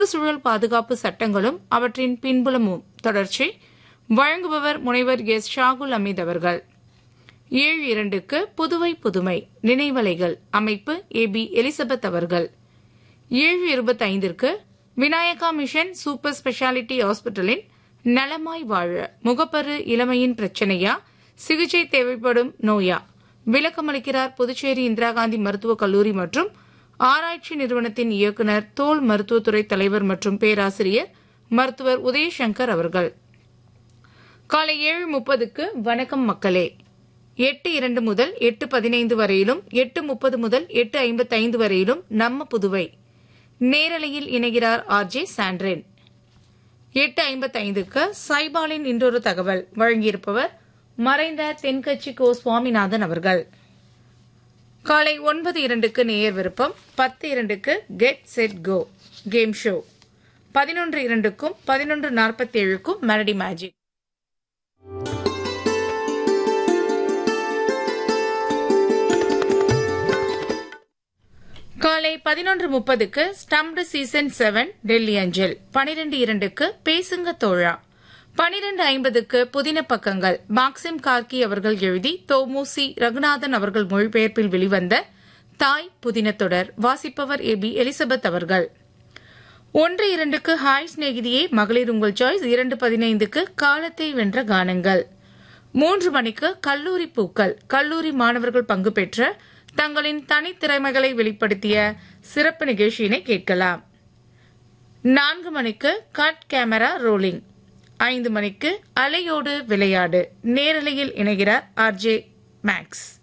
சுற்றுச்சூழல் பாதுகாப்பு சட்டங்களும் அவற்றின் பின்புலமும் தொடர்ச்சி வழங்குபவர் முனைவர் எஸ் ஷாகுல் அமீத் அவர்கள் ஏழு இரண்டுக்கு புதுவை புதுமை நினைவலைகள் அமைப்பு ஏ பி எலிசபெத் அவர்கள் ஏழு இருபத்தைந்திற்கு விநாயகா மிஷன் சூப்பர் ஸ்பெஷாலிட்டி ஹாஸ்பிட்டலின் நலமாய் வாழ முகப்பரு இளமையின் பிரச்சனையா சிகிச்சை தேவைப்படும் நோயா விளக்கமளிக்கிறார் புதுச்சேரி இந்திரா காந்தி மருத்துவக் கல்லூரி மற்றும் ஆராய்ச்சி நிறுவனத்தின் இயக்குநர் தோல் மருத்துவத்துறை தலைவர் மற்றும் பேராசிரியர் மருத்துவர் உதயசங்கர் அவர்கள் காலை ஏழு முப்பதுக்கு வணக்கம் மக்களே எட்டு இரண்டு முதல் எட்டு பதினைந்து வரையிலும் எட்டு முப்பது முதல் எட்டு ஐம்பத்தைந்து வரையிலும் நம்ம புதுவை நேரலையில் இணைகிறார் ஆர் ஜே சாண்ட்ரின் எட்டு ஐம்பத்தைந்துக்கு சைபாலின் இன்றொரு தகவல் வழங்கியிருப்பவர் மறைந்த தென்கட்சி கோ சுவாமிநாதன் அவர்கள் காலை ஒன்பது இரண்டுக்கு நேயர் விருப்பம் பத்து இரண்டுக்கு get set go game show பதினொன்று இரண்டுக்கும் பதினொன்று நாற்பத்தி ஏழுக்கும் மெலடி மேஜிக் காலை பதினொன்று முப்பதுக்கு ஸ்டம்ப்டு சீசன் செவன் டெல்லி அஞ்சல் பனிரெண்டு இரண்டுக்கு பேசுங்க தோழா பனிரெண்டு ஐம்பதுக்கு புதின பக்கங்கள் மாக்சிம் கார்கி அவர்கள் எழுதி தோமுசி ரகுநாதன் அவர்கள் மொழிபெயர்ப்பில் வெளிவந்த தாய் புதின தொடர் வாசிப்பவர் ஏ பி எலிசபெத் அவர்கள் ஒன்று இரண்டுக்கு ஹாய் சிநேகிதியே மகளிர் உங்கள் சாய்ஸ் இரண்டு பதினைந்துக்கு காலத்தை வென்ற கானங்கள் மூன்று மணிக்கு கல்லூரி பூக்கள் கல்லூரி மாணவர்கள் பங்கு பெற்ற தங்களின் தனித்திறமைகளை வெளிப்படுத்திய சிறப்பு நிகழ்ச்சியினை கேட்கலாம் நான்கு மணிக்கு கட் கேமரா ரோலிங் ஐந்து மணிக்கு அலையோடு விளையாடு நேரலையில் இணைகிறார் ஆர்ஜே மேக்ஸ்